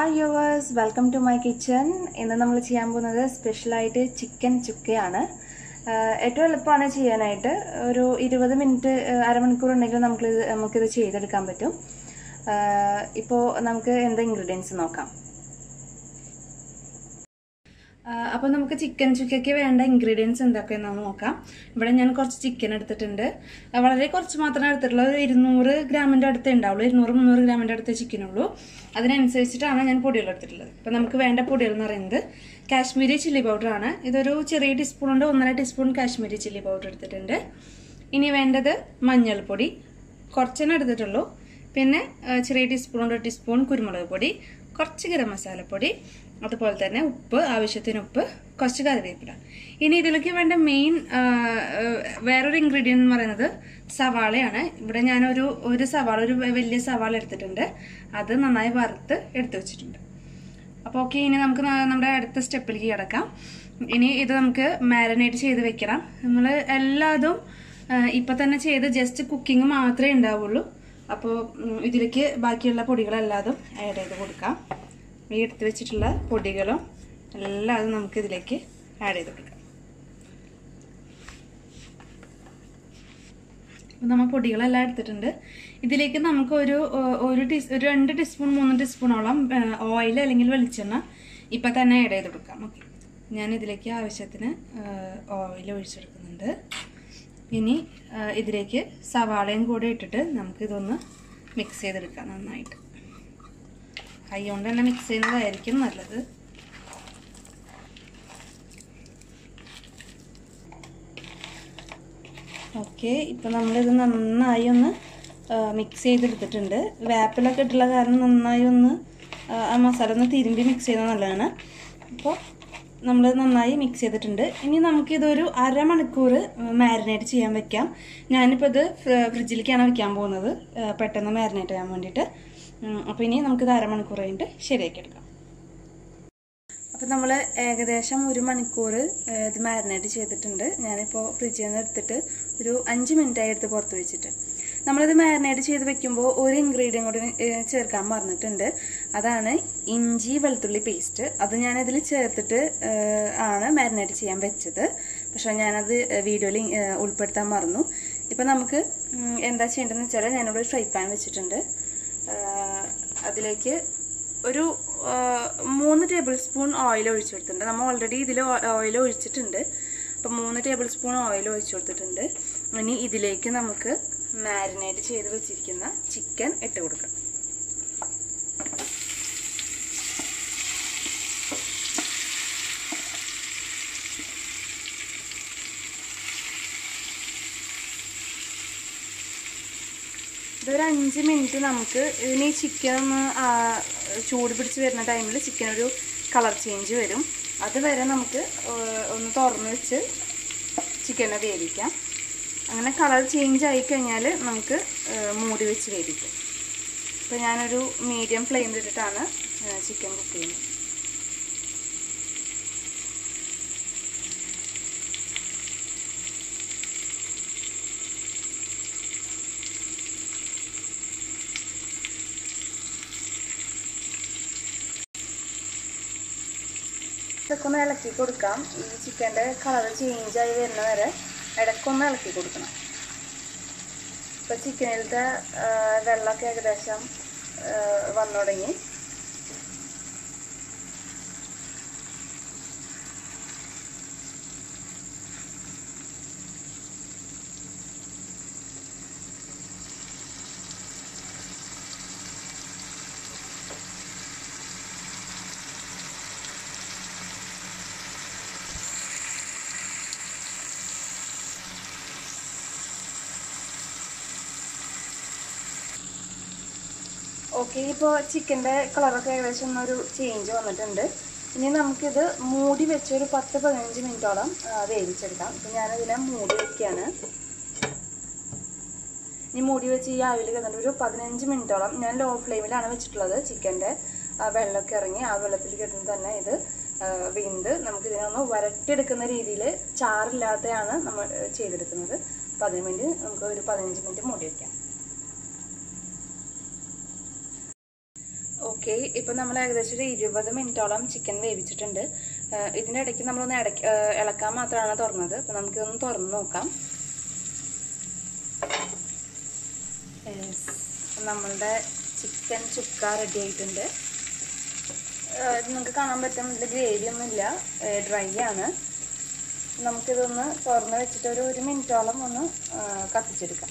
Hi yours welcome to my kitchen ഇന്ന് നമ്മൾ ചെയ്യാൻ പോകുന്നത് സ്പെഷ്യലായിട്ട് ചിക്കൻ ചുക്കയാണ് ആഹ് ഏറ്റവും എളുപ്പമാണ് ചെയ്യാനായിട്ട് ഒരു ഇരുപത് മിനിറ്റ് ആഹ് അരമണിക്കൂർ ഉണ്ടെങ്കിൽ നമുക്കിത് നമുക്കിത് ചെയ്തെടുക്കാൻ പറ്റും ഇപ്പോൾ നമുക്ക് എന്താ ഇൻഗ്രീഡിയൻസ് നോക്കാം അപ്പോൾ നമുക്ക് ചിക്കൻ ചുക്കയ്ക്ക് വേണ്ട ഇൻഗ്രീഡിയൻസ് എന്തൊക്കെയാണെന്ന് നോക്കാം ഇവിടെ ഞാൻ കുറച്ച് ചിക്കൻ എടുത്തിട്ടുണ്ട് ആ, വളരെ കുറച്ച് മാത്രമേ എടുത്തിട്ടുള്ളൂ ഒരു ഇരുന്നൂറ് ഗ്രാമിൻ്റെ അടുത്തേ ഉണ്ടാവുള്ളൂ ഇരുന്നൂറ് മുന്നൂറ് ഗ്രാമിൻ്റെ അടുത്തേ ചിക്കനുള്ളൂ അതിനനുസരിച്ചിട്ടാണ് ഞാൻ പൊടികൾ എടുത്തിട്ടുള്ളത് അപ്പോൾ നമുക്ക് വേണ്ട പൊടികൾ എന്ന് പറയുന്നത് കാശ്മീരി ചില്ലി പൗഡർ ആണ് ഇതൊരു ചെറിയ ടീസ്പൂൺ ഉണ്ട് ഒന്നര ടീസ്പൂൺ കാശ്മീരി ചില്ലി പൗഡർ എടുത്തിട്ടുണ്ട് ഇനി വേണ്ടത് മഞ്ഞൾപ്പൊടി കുറച്ചെണ്ണം എടുത്തിട്ടുള്ളൂ പിന്നെ ആ, ചെറിയ ടീസ്പൂൺ ഒരു ടീസ്പൂൺ കുരുമുളക് പൊടി കുറച്ച് ഗരം മസാലപ്പൊടി അതുപോലെ തന്നെ ഉപ്പ് ആവശ്യത്തിന് ഉപ്പ് കുറച്ച് കറിവേപ്പില ഇനി ഇതിലേക്ക് വേണ്ട മെയിൻ വേറൊരു ഇൻഗ്രീഡിയൻ്റ് എന്ന് പറയുന്നത് സവാളയാണ് ഇവിടെ ഞാനൊരു ഒരു സവാള ഒരു വലിയ സവാള എടുത്തിട്ടുണ്ട് അത് നന്നായി വറുത്ത് എടുത്തു വെച്ചിട്ടുണ്ട് അപ്പോൾ ഓക്കെ ഇനി നമുക്ക് ന- നമ്മുടെ അടുത്ത സ്റ്റെപ്പിലേക്ക് കിടക്കാം ഇനി ഇത് നമുക്ക് മാരിനേറ്റ് ചെയ്ത് വെക്കണം നമ്മൾ എല്ലാതും ഇപ്പം തന്നെ ചെയ്ത് ജസ്റ്റ് കുക്കിംഗ് മാത്രമേ ഉണ്ടാവുള്ളൂ അപ്പോൾ ഉം, ഇതിലേക്ക് ബാക്കിയുള്ള പൊടികളെല്ലാതും ആഡ് ചെയ്ത് കൊടുക്കാം ഈ എടുത്ത് വെച്ചിട്ടുള്ള പൊടികളും എല്ലാതും നമുക്ക് ഇതിലേക്ക് ആഡ് ചെയ്ത് കൊടുക്കാം അപ്പോൾ നമ്മൾ പൊടികളെല്ലാം എടുത്തിട്ടുണ്ട് ഇതിലേക്ക് നമുക്ക് ഒരു ഏഹ്, ഒരു ടീസ് ഒരു രണ്ട് ടീസ്പൂൺ മൂന്ന് ടീസ്പൂണോളം ഓയിൽ അല്ലെങ്കിൽ വെളിച്ചെണ്ണ ഇപ്പം തന്നെ ആഡ് ചെയ്ത് കൊടുക്കാം ഓക്കെ ഞാൻ ഇതിലേക്ക് ആവശ്യത്തിന് ഓയിൽ ഒഴിച്ചെടുക്കുന്നുണ്ട് ഇനി ഏഹ്, ഇതിലേക്ക് സവാളയും കൂടെ ഇട്ടിട്ട് നമുക്ക് ഇതൊന്ന് മിക്സ് ചെയ്തെടുക്കാം നന്നായിട്ട് കൈ കൊണ്ട് തന്നെ മിക്സ് ചെയ്യുന്നതായിരിക്കും നല്ലത് ഓക്കെ ഇപ്പം നമ്മളിത് നന്നായി ഒന്ന് മിക്സ് ചെയ്തെടുത്തിട്ടുണ്ട് വേപ്പിലൊക്കെ ഇട്ടുള്ള കാരണം നന്നായി ഒന്ന് ആ, ആ മസാല ഒന്ന് തിരുമ്പി മിക്സ് ചെയ്യുന്നത് നല്ലതാണ് അപ്പോൾ നമ്മൾ നന്നായി മിക്സ് ചെയ്തിട്ടുണ്ട് ഇനി നമുക്കിതൊരു അരമണിക്കൂർ മാരിനേറ്റ് ചെയ്യാൻ വെക്കാം ഞാനിപ്പോൾ ഇത് ഫ്ര- ഫ്രിഡ്ജിലേക്കാണ് വെക്കാൻ പോകുന്നത് ആ, പെട്ടെന്ന് മാരിനേറ്റ് ചെയ്യാൻ വേണ്ടിയിട്ട് അപ്പോൾ ഇനി നമുക്കിത് അരമണിക്കൂർ കഴിഞ്ഞിട്ട് ശരിയാക്കി എടുക്കാം അപ്പോൾ നമ്മൾ ഏകദേശം ഒരു മണിക്കൂർ ഇത് മാരിനേറ്റ് ചെയ്തിട്ടുണ്ട് ഞാനിപ്പോൾ ഫ്രിഡ്ജിൽ നിന്ന് എടുത്തിട്ട് ഒരു അഞ്ച് മിനിറ്റായി എടുത്ത് പുറത്ത് വെച്ചിട്ട് നമ്മളിത് മാരിനേറ്റ് ചെയ്ത് വെക്കുമ്പോൾ ഒരു ഇൻഗ്രീഡിയൻ കൂടി ഏഹ്, ചേർക്കാൻ മറന്നിട്ടുണ്ട് അതാണ് ഇഞ്ചി വെളുത്തുള്ളി പേസ്റ്റ് അത് ഞാനിതിൽ ചേർത്തിട്ട് ഏഹ്, ആണ് മാരിനേറ്റ് ചെയ്യാൻ വെച്ചത് പക്ഷേ ഞാനത് വീഡിയോയിൽ ഉൾപ്പെടുത്താൻ മറന്നു ഇപ്പം നമുക്ക് ഉം, എന്താ ചെയ്യേണ്ടതെന്ന് വെച്ചാൽ ഞാനിവിടെ ഒരു ഫ്രൈ പാൻ വെച്ചിട്ടുണ്ട് ആഹ്, അതിലേക്ക് ഒരു ആ, മൂന്ന് ടേബിൾ സ്പൂൺ ഓയിൽ ഒഴിച്ചു കൊടുത്തിട്ടുണ്ട് നമ്മൾ ഓൾറെഡി ഇതിൽ ഓയിൽ ഒഴിച്ചിട്ടുണ്ട് അപ്പം മൂന്ന് ടേബിൾ സ്പൂൺ ഓയിൽ ഒഴിച്ചു കൊടുത്തിട്ടുണ്ട് ഇനി ഇതിലേക്ക് നമുക്ക് മാരിനേറ്റ് ചെയ്ത് വെച്ചിരിക്കുന്ന ചിക്കൻ ഇട്ട് കൊടുക്കാം ഇതൊരു അഞ്ച് മിനിറ്റ് നമുക്ക് ഇതിന് ചിക്കൻ ഒന്ന് ആ, ചൂട് പിടിച്ച് വരുന്ന ടൈമിൽ ചിക്കൻ ഒരു കളർ ചേഞ്ച് വരും അതുവരെ നമുക്ക് ഏഹ്, ഒന്ന് തുറന്ന് വെച്ച് ചിക്കനെ വേവിക്കാം അങ്ങനെ കളർ ചേഞ്ച് ആയി കഴിഞ്ഞാൽ നമുക്ക് ഏഹ്, മൂടി വെച്ച് വേവിക്കാം ഇപ്പോൾ ഞാനൊരു മീഡിയം ഫ്ലെയിമിൽ ഇട്ടിട്ടാണ് ചിക്കൻ കുക്ക് ചെയ്യുന്നത് ഇതൊക്കെ ഒന്ന് ഇളക്കി കൊടുക്കാം ഈ ചിക്കൻ്റെ കളർ ചേഞ്ച് ആയി വരുന്ന വരെ ഇടയ്ക്കൊന്ന് ഇളക്കി കൊടുക്കണം ഇപ്പോൾ ചിക്കനിലത്തെ വെള്ളമൊക്കെ ഏകദേശം ആ, വന്നു തുടങ്ങി ഓക്കെ ഇപ്പോൾ ചിക്കൻ്റെ കളറൊക്കെ ഏകദേശം ഒരു ചേഞ്ച് വന്നിട്ടുണ്ട് ഇനി നമുക്കിത് മൂടി വെച്ച് ഒരു പത്ത് പതിനഞ്ച് മിനിറ്റോളം ആ, വേവിച്ചെടുക്കാം ഇപ്പം ഞാനതിനെ മൂടി വെക്കുകയാണ് ഇനി മൂടി വെച്ച് ഈ ആവിൽ കിടന്നിട്ട് ഒരു പതിനഞ്ച് മിനിറ്റോളം ഞാൻ ലോ ഫ്ലെയിമിലാണ് വെച്ചിട്ടുള്ളത് ചിക്കൻ്റെ വെള്ളമൊക്കെ ഇറങ്ങി ആ വെള്ളത്തിൽ കിടന്ന് തന്നെ ഇത് ആ, വെന്ത് നമുക്കിതിനൊന്ന് വരട്ടിയെടുക്കുന്ന രീതിയിൽ ചാറില്ലാതെയാണ് നമ്മൾ ഏ, ചെയ്തെടുക്കുന്നത് അപ്പം അതിന് വേണ്ടി നമുക്ക് ഒരു പതിനഞ്ച് മിനിറ്റ് മൂടി വയ്ക്കാം ഓക്കെ ഓക്കെ ഇപ്പം നമ്മൾ ഏകദേശം ഒരു ഇരുപത് മിനിറ്റോളം ചിക്കൻ വേവിച്ചിട്ടുണ്ട് ഏഹ് ഇതിൻ്റെ ഇടയ്ക്ക് നമ്മളൊന്ന് ഇടയ്ക്ക് ഏഹ് ഇളക്കാൻ മാത്രമാണ് തുറന്നത് അപ്പം നമുക്കിതൊന്ന് തുറന്ന് നോക്കാം Yes. നമ്മളുടെ ചിക്കൻ ചുക്ക റെഡി ആയിട്ടുണ്ട് ഏഹ് നിങ്ങൾക്ക് കാണാൻ പറ്റും ഇതിൽ ഗ്രേവി ഒന്നുമില്ല ഡ്രൈ ആണ് നമുക്കിതൊന്ന് തുറന്ന് വെച്ചിട്ട് ഒരു ഒരു മിനിറ്റോളം ഒന്ന് ഏഹ് കത്തിച്ചെടുക്കാം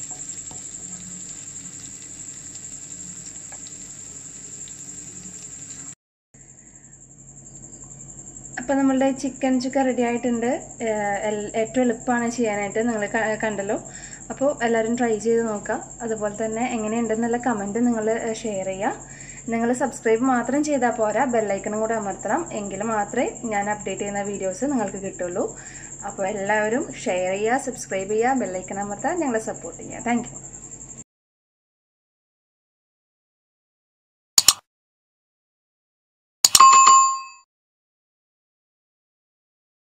അപ്പോൾ നമ്മളുടെ ചിക്കൻ ചുക്ക റെഡി ആയിട്ടുണ്ട് ഏഹ് എൽ- ഏറ്റവും എളുപ്പമാണ് ചെയ്യാനായിട്ട് നിങ്ങൾ കണ്ടല്ലോ അപ്പോൾ എല്ലാവരും ട്രൈ ചെയ്ത് നോക്കാം അതുപോലെ തന്നെ എങ്ങനെയുണ്ടെന്നുള്ള കമൻറ്റ് നിങ്ങൾ ഷെയർ ചെയ്യുക നിങ്ങൾ സബ്സ്ക്രൈബ് മാത്രം ചെയ്താൽ പോരാ ബെല്ലൈക്കണും കൂടെ അമർത്തണം എങ്കിൽ മാത്രമേ ഞാൻ അപ്ഡേറ്റ് ചെയ്യുന്ന വീഡിയോസ് നിങ്ങൾക്ക് കിട്ടുള്ളൂ അപ്പോൾ എല്ലാവരും ഷെയർ ചെയ്യുക സബ്സ്ക്രൈബ് ചെയ്യുക ബെല്ലൈക്കൺ അമർത്താൻ ഞങ്ങളെ സപ്പോർട്ട് ചെയ്യുക താങ്ക്